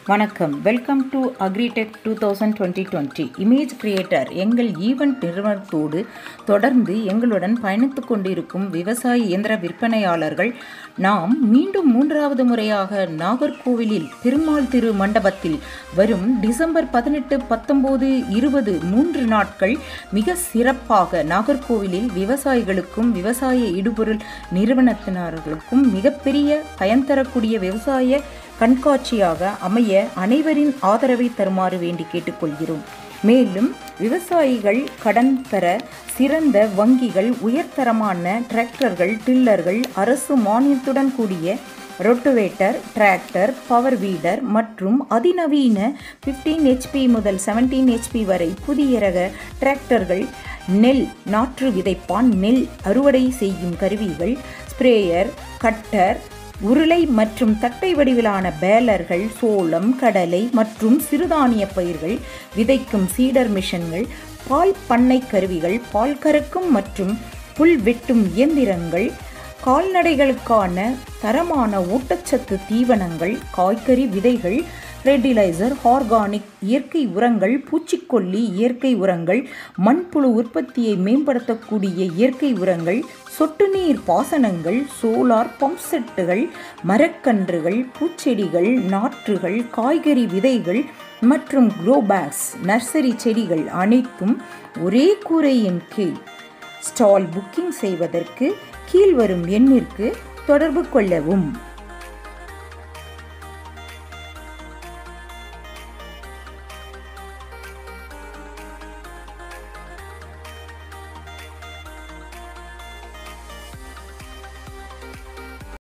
வணக்கம் welcome to Agritech two thousand twenty twenty image creator எங்கள் event நிறுவனத்தோடு தொடர்ந்து எங்களுடன் பயணித்துக் கொண்டிருக்கும் விவசாய இயந்திர விற்பனையாளர்கள் நாம் மீண்டும் மூன்றாவது முறையாக நாகர்கோவிலில் பெருமாள் திரு மண்டபத்தில் வரும் டிசம்பர் பதினெட்டு பத்தொம்போது இருபது மூன்று நாட்கள் மிக சிறப்பாக நாகர்கோவிலில் விவசாயிகளுக்கும் விவசாய இடுபொருள் நிறுவனத்தினர்களுக்கும் மிகப்பெரிய பயன் தரக்கூடிய விவசாய கண்காட்சியாக அமைய அனைவரின் ஆதரவை தருமாறு வேண்டி கேட்டுக்கொள்கிறோம் மேலும் விவசாயிகள் கடன் பெற சிறந்த வங்கிகள் உயர்தரமான டிராக்டர்கள் டில்லர்கள் அரசு மானியத்துடன் கூடிய ரொட்டுவேட்டர் டிராக்டர் பவர் வீடர் மற்றும் அதிநவீன 15 ஹெச்பி முதல் 17 ஹெச்பி வரை புதிய ரக டிராக்டர்கள் நெல் நாற்று விதைப்பான் நெல் அறுவடை செய்யும் கருவிகள் ஸ்ப்ரேயர் கட்டர் உருளை மற்றும் தட்டை வடிவிலான பேலர்கள் சோளம் கடலை மற்றும் சிறுதானிய பயிர்கள் விதைக்கும் சீடர் மிஷன்கள் பால் பண்ணை கருவிகள் பால் கறக்கும் மற்றும் புல் வெட்டும் இயந்திரங்கள் கால்நடைகளுக்கான தரமான ஊட்டச்சத்து தீவனங்கள் காய்கறி விதைகள் ஃபெர்டிலைசர் ஆர்கானிக் இயற்கை உரங்கள் பூச்சிக்கொல்லி இயற்கை உரங்கள் மண்புழு உற்பத்தியை மேம்படுத்தக்கூடிய இயற்கை உரங்கள் சொட்டு நீர் பாசனங்கள் சோலார் பம்ப் செட்டுகள் மரக்கன்றுகள் பூச்செடிகள் நாற்றுகள் காய்கறி விதைகள் மற்றும் குரோபேக்ஸ் நர்சரி செடிகள் அனைத்தும் ஒரே கூரையின் கீழ் ஸ்டால் புக்கிங் செய்வதற்கு கீழ்வரும் எண்ணிற்கு தொடர்பு கொள்ளவும்